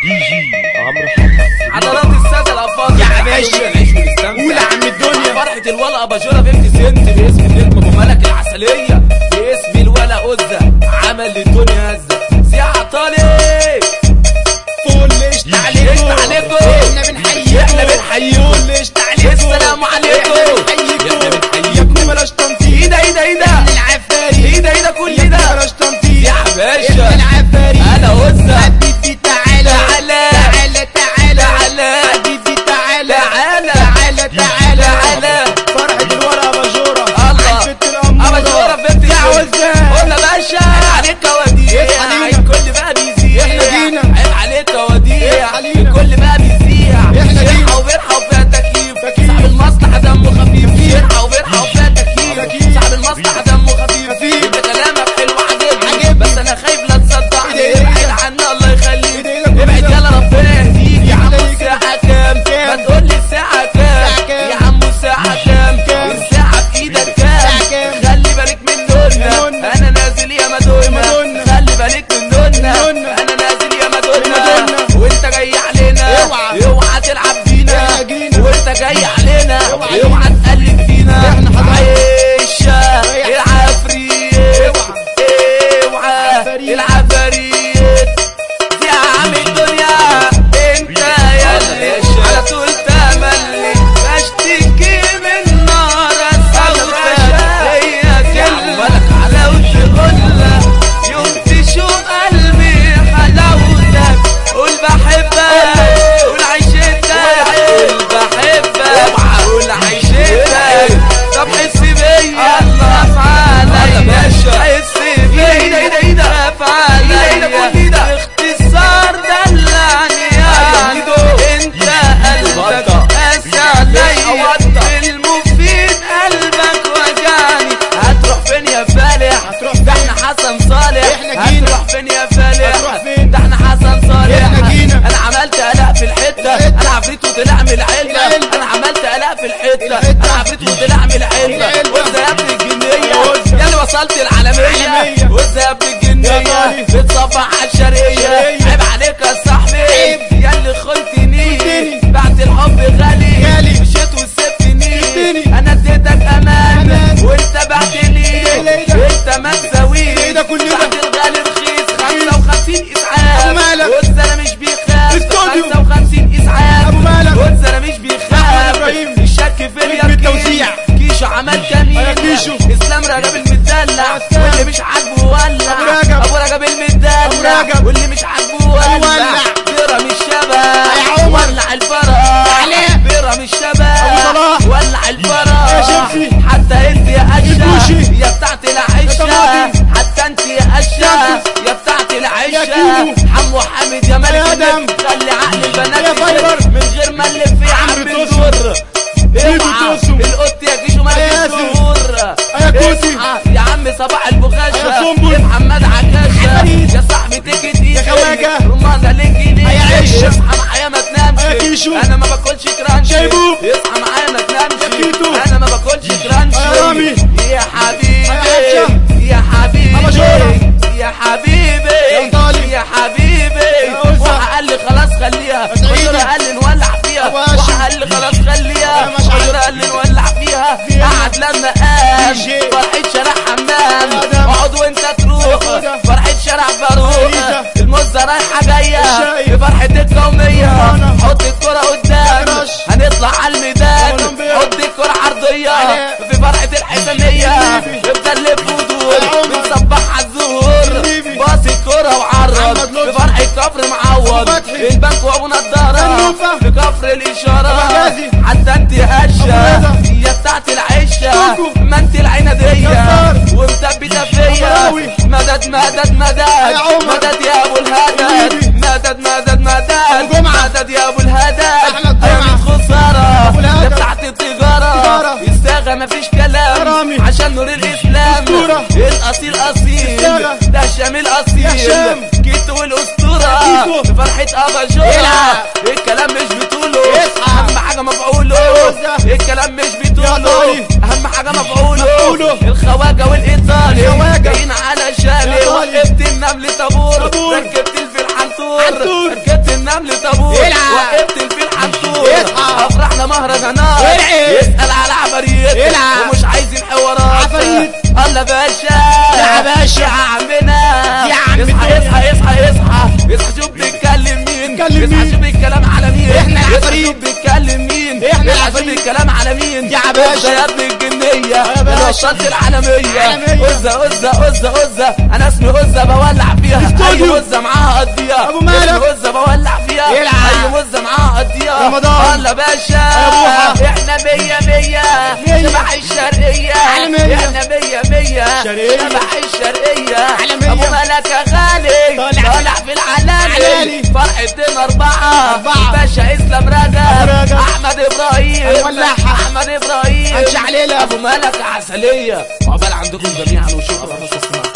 دي جي عمرو حمد حضرات الساده الافاضل يا باشا. نعيش ونستمتع قول يا عم الدنيا. فرحه الولا اباجوره بنت سنت باسم النجم ابو ملك العسليه باسم الولا أزة عمل للدنيا هزه سياحه طالب فول قشطة عليكم قشطة عليكم. احنا بنحييكم احنا بنحييكم. فول قشطة عليكم السلام عليكم. احنا احنا بنحييكم بنحييكم. يا ابني بلاش تنطيط ايه ده ايه ده ايه ده العفاري ايه ده ايه ده كل يا ابني ده بلاش تنطيط يا باشا. يا العفاري انا أزة حبيبي تعالى تعالى. تعالى تعالى تعالى. حبيبي تعالى تعالى. تعالى تعالى تعالى. فرحة الورقة أباجورة الله. البت الأمورة اباجوره بنت يا سنت وزان قلنا باشا عليك وديع اصحى لينا. الكل بقى بيذيع احنا جينا. عيب عليك وديع اصحى لينا. الكل بقى بيذيع احنا جينا. شرحه وبرحه وفيها تكييف تكييف. صاحب المصلحه دمه خفيف شرحه وبرحه وفيها تكييف تكييف. صاحب المصلحه دمه خفيف خفيف. انت كلامك حلو عاجبني عاجبني. بس انا خايف لا تصدعني ايه ده، ايه ابعد ده؟ عنا الله يخليك ايه ده، ايه ده، ابعد كل ده؟ يلا ربنا يهديك يا عم ايه ده، ايه الساعه كام كام؟ ما تقول لي الساعه كام الساعة كام؟ يا عم الساعه كام كام؟ الساعه في ايدك كام الساعة كام؟ خلي بالك من يا دولنا نونا. انا نازل يا مادونا مادونا. خلي بالك من دولنا نونا. انا نازل يا يا مادونا مادونا. وانت جاي علينا اوعى. اوعى تلعب بينا احنا جينا. وانت جاي علينا اوعى. اوعى تقلب فينا احنا حضرنا. عيشة ريح. العفريت اوعى عفاريت. العفاريت دي عم الدنيا انت يا اللي على طول تملي بشتكي من نار السوداء هي كلمة لو تقولها يوم تشوف قلبي حلاوتك قول بحبك قول عيشتك قول بحبك قول عيشتك طب حس بيا خاف عليا حس بيا خاف عليا باختصار دلعني يعني انت قلبك قاسي عليا المفيد قلبك وجعني هتروح فين يا فالح هتروح ده فين؟ احنا حسن صالح احنا جينا. هتروح فين يا فالح هتروح فين؟ ده احنا حسن صالح احنا جينا. انا عملت قلق في الحته الحتة. انا عفريت وطلع من العله العلة. انا عملت قلق في الحته الحتة. انا عفريت وطلع من العله العلة. وانت يا ابن الجنيه يا وزة. يا اللي وصلت العالميه العالمية. وانت يا ابن يا الجنيه طالب. بتصبح على الشرقيه شرقية. عيب عليك يا صاحبي عيب. يا اللي خنتني خنتني. بعد الحب غالي غالي. مشيت وسبتني سبتني. انا اديتك امان أمان. وانت بعتني ايه ده، ايه ده؟ انت ما تساويش ايه ده كل ده؟ بعد الغالي رخيص 55 اسعاف أبو مالك. والزنا مش بيخاف استوديو. 55 اسعاف أبو مالك. والزنا مش أحمد بيخاف إبراهيم. الشك في نجم اليقين التوزيع. كيشو عمل كمين يا كيشو. اسلام رجب المدلع أستاذ. واللي مش عاجبه ولع أبو رجب. ابو رجب المدلع أبو رجب. واللي مش عاجبه ولع ولع. بيرم الشباب يا عمر. ولع الفرح عليه. بيرم الشباب أبو صلاح. ولع الفرح يا شمسي. حتى انت يا البوشي. اشا يا بتاعت العشة طماطم. حتى انت يا اشا يا بتاعت العشة كيلو. حمو حامد يا ملك يا آدم. النجم. خلي عقل البنات يا يشد فايبر. من غير ما نلف يا عم عمرو توسو. الدور بيبو اوعى توسو. القط يا كيشو ملك يا ياسر. الدور يا كوسي. اصحى يا عم صباح البخاشة يا سنبل. يا محمد عكاشة عفاريت. يا صاحبي تيكت يا خواجة. رمانة للجنيه يا عشة. اصحى معايا ما تنامش يا كيشو. انا ما باكلش كرانش شايبوب. اصحى معايا ما تنامش يا كيتو. انا ما باكلش كرانش يا رامي. يا حبيبي يا عشة. يا حبيبي أباجورة. يا حبيبي يا طالب. يا حبيبي يا أسرة. واحد قال لي خلاص خليها يا سعيدي. أباجورة قال لي نولع فيها أبو هاشم. واحد قال لي خلاص خليها يا مشعل. أباجورة قال لي نولع فيها فيها. قعد لما قام دي جي. فرحة شارع حمام يا آدم. اقعد وانت تروح يا حودة. فرحة شارع فاروق فريدة. المزة رايحة جاية الشايب. في فرحة القومية رمانة. حط الكرة قدام كراش. هنطلع على الميدان أولمبيا. حط الكرة عرضية عليه. في فرحة الحسنية حبيبي. افضل لف ودور يا عمر. بنصبح على الزهور حبيبي. باص الكرة وعرض محمد لطفي. في فرحة كفر معوض أبو فتحي. البنك وابو نضارة منوفة. في كفر الإشارة أبو حجازي. حتى انت هشة أبو رضا. يا بتاعت العشة كوكو. ما انت العنادية جبار. ومثبتة فيا أبراوي. مدد مدد مدد يا عمر. مدد يا ابو الهدد حبيبي. مدد مدد مدد أبو جمعة. مدد يا ابو الهدد أحمد جمعة. أيام خسارة أبو الهدد. يا بتاعت التجارة تجارة. يستاغى مفيش كلام حرامي. عشان نور الاسلام أسطورة. الاصيل اصيل يستاغى. ده الشامل اصيل يا هشام. كيتو والاسطورة كيتو. فرحة اباجورة يلعب. الكلام مش بتقوله اصحى. اهم حاجة مفعوله يا وزة. الكلام مش يا بتقوله طالي. اهم حاجة مفعوله مفعوله. الخواجة والايطالي الخواجة. جايين على شالي يا طالي. وقفت النمل طابور طابور. ركبت الفيل حنطور حنطور. ركبت النمل مهرجانات العب. يسأل على عفاريت العب. ومش عايزين حوارات عفاريت. الله باشا يا باشا. يا عمنا يا عم اصحى الدنيا. اصحى اصحى اصحى اصحى شوف بيتكلم مين بيتكلم اصحى مين؟ شوف الكلام على مين إحنا اصحى العفاريت. شوف بيتكلم مين إحنا اصحى شوف العفاريت. الكلام على مين يا باشا. يا ابن الجنية يا باشا. انا وصلت العالمية عالمية. أزة أزة أزة أزة أنا اسمي أزة بولع فيها استوديو. أي أزة معاها قضيها أبو مالك. اسمي أزة بولع فيها يلعب. أي أزة معاها قضيها رمضان. الله باشا يا بوحة. احنا مية مية مية. شبح الشرقية عالمية. احنا مية مية شرقية. شبح الشرقية عالمية. أبو مالك يا غالي طالع. طالع في العلالي علالي. فرحتين أربعة أربعة. باشا إسلام رجب أبو رجب. أحمد إبراهيم هنولعها. أحمد إبراهيم هنشعللها. أبو مالك عسلية عقبال عندكم جميعا وشكرا